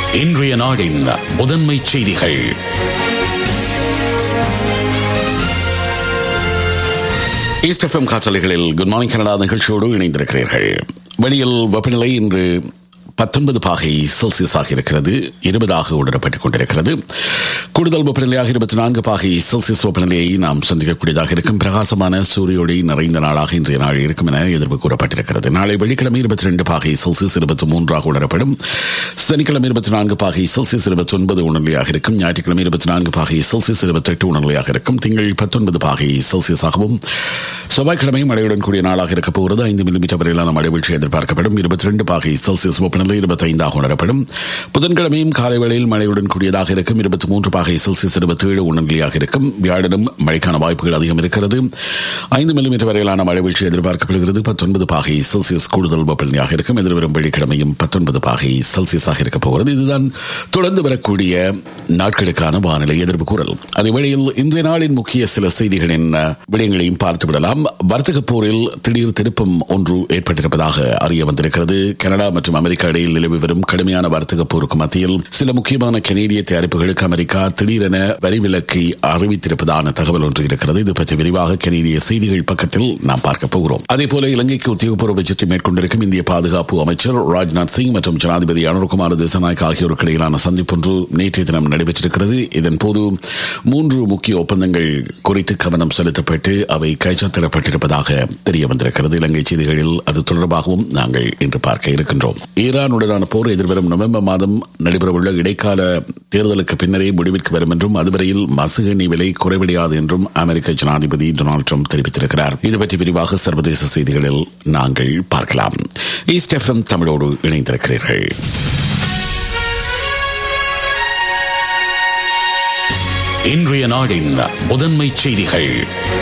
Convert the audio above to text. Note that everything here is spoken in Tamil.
இன்றைய நாடின் முதன்மை செய்திகள் ஈஸ்ட் எஃப்எம் காற்றலைகளில் குட் மார்னிங் கனடா நிகழ்ச்சியோடு இணைந்திருக்கிறீர்கள் வெளியில் வெப்பநிலை இன்று பத்தொன்பது பாகை செல்சியஸாக இருக்கிறது இருபதாக உணரப்பட்டுக் கொண்டிருக்கிறது கூடுதல் வெப்பநிலையாக இருபத்தி நான்கு பாகை செல்சியஸ் வெப்பநிலையை நாம் சந்திக்கக்கூடியதாக இருக்கும் பிரகாசமான சூரியோடி நிறைந்த நாளாக இன்றைய நாள் இருக்கும் என எதிர்ப்பு கூறப்பட்டிருக்கிறது நாளை வெள்ளிக்கிழமை இருபத்தி ரெண்டு பாகை செல்சியஸ் இருபத்தி மூன்றாக உணரப்படும் சனிக்கிழமை இருபத்தி நான்கு பாகை செல்சியஸ் இருபத்தி ஒன்பது உணர்நிலையாக இருக்கும் ஞாயிற்றுக்கிழமை இருபத்தி நான்கு பாகை செல்சியஸ் இருபத்தி எட்டு உணர்நிலையாக இருக்கும் திங்கள் பத்தொன்பது பாகை செல்சியஸாகவும் செவ்வாய்க்கிழமை மழையுடன் கூடிய நாளாக இருக்கப் போகிறது ஐந்து மில்லிமீட்டர் வரையிலான மழை வீழ்ச்சி எதிர்பார்க்கப்படும் இருபத்தி ரெண்டு பாகை செல்சியஸ் வெப்பநிலை இருபத்தி ஐந்தாக உணரப்படும் புதன்கிழமையும் காலை வேளையில் மழையுடன் கூடியதாக இருக்கும் இருபத்தி மூன்று பாகை செல்சியஸ் இருபத்தி ஏழு உணர்நிலையாக இருக்கும் வியாழனும் மழைக்கான வாய்ப்புகள் அதிகம் இருக்கிறது ஐந்து மில்லிமீட்டர் வரையிலான மழை வீழ்ச்சி எதிர்பார்க்கப்படுகிறது பத்தொன்பது பாகை செல்சியஸ் கூடுதல் வெப்பநிலையாக இருக்கும் எதிர்வரும் வெள்ளிக்கிழமையும் பத்தொன்பது பாகை செல்சியஸாக இருக்கப் போகிறது இதுதான் தொடர்ந்து வரக்கூடிய நாட்களுக்கான வானிலை எதிர்ப்பு கூறல் அதே வேளையில் இன்றைய நாளின் முக்கிய சில செய்திகளின் விடயங்களையும் பார்த்து விடலாம் வர்த்தக போரில் திடீர் திருப்பம் ஒன்று ஏற்பட்டிருப்பதாக அறிய வந்திருக்கிறது கனடா மற்றும் அமெரிக்கா இடையில் நிலவி வரும் கடுமையான வர்த்தக போருக்கு மத்தியில் சில முக்கியமான கனேடிய தயாரிப்புகளுக்கு அமெரிக்கா திடீரென வரி விலக்கை அறிவித்திருப்பதான தகவல் ஒன்று இருக்கிறது இது பற்றி விரிவாக கனேடிய செய்திகள் பக்கத்தில் நாம் பார்க்க போகிறோம் அதே போல இலங்கைக்கு உத்தியோகபூர்வ விஜயத்தை மேற்கொண்டிருக்கும் இந்திய பாதுகாப்பு அமைச்சர் ராஜ்நாத் சிங் மற்றும் ஜனாதிபதி அனுர்குமார் திசநாயக் ஆகியோருக்கு இடையிலான சந்திப்பொன்று நேற்றைய தினம் நடைபெற்றிருக்கிறது இதன் போது மூன்று முக்கிய ஒப்பந்தங்கள் குறித்து கவனம் செலுத்தப்பட்டு அவை கைச்சாத்திடப்பட்டிருப்பதாக தெரிய வந்திருக்கிறது இலங்கை செய்திகளில் அது தொடர்பாகவும் நாங்கள் இன்று பார்க்க இருக்கின்றோம் ஈரானுடனான போர் எதிர்வரும் நவம்பர் மாதம் நடைபெறவுள்ள இடைக்கால தேர்தலுக்கு பின்னரே முடிவிற்கு வரும் என்றும் அதுவரையில் மசு எண்ணெய் விலை குறைவடையாது என்றும் அமெரிக்க ஜனாதிபதி டொனால்டு ட்ரம்ப் தெரிவித்திருக்கிறார் இது பற்றி விரிவாக சர்வதேச செய்திகளில் நாங்கள் பார்க்கலாம் ஈஸ்ட் எஃப்எம் தமிழோடு இணைந்திருக்கிறீர்கள் இன்றைய நாடின் முதன்மை செய்திகள்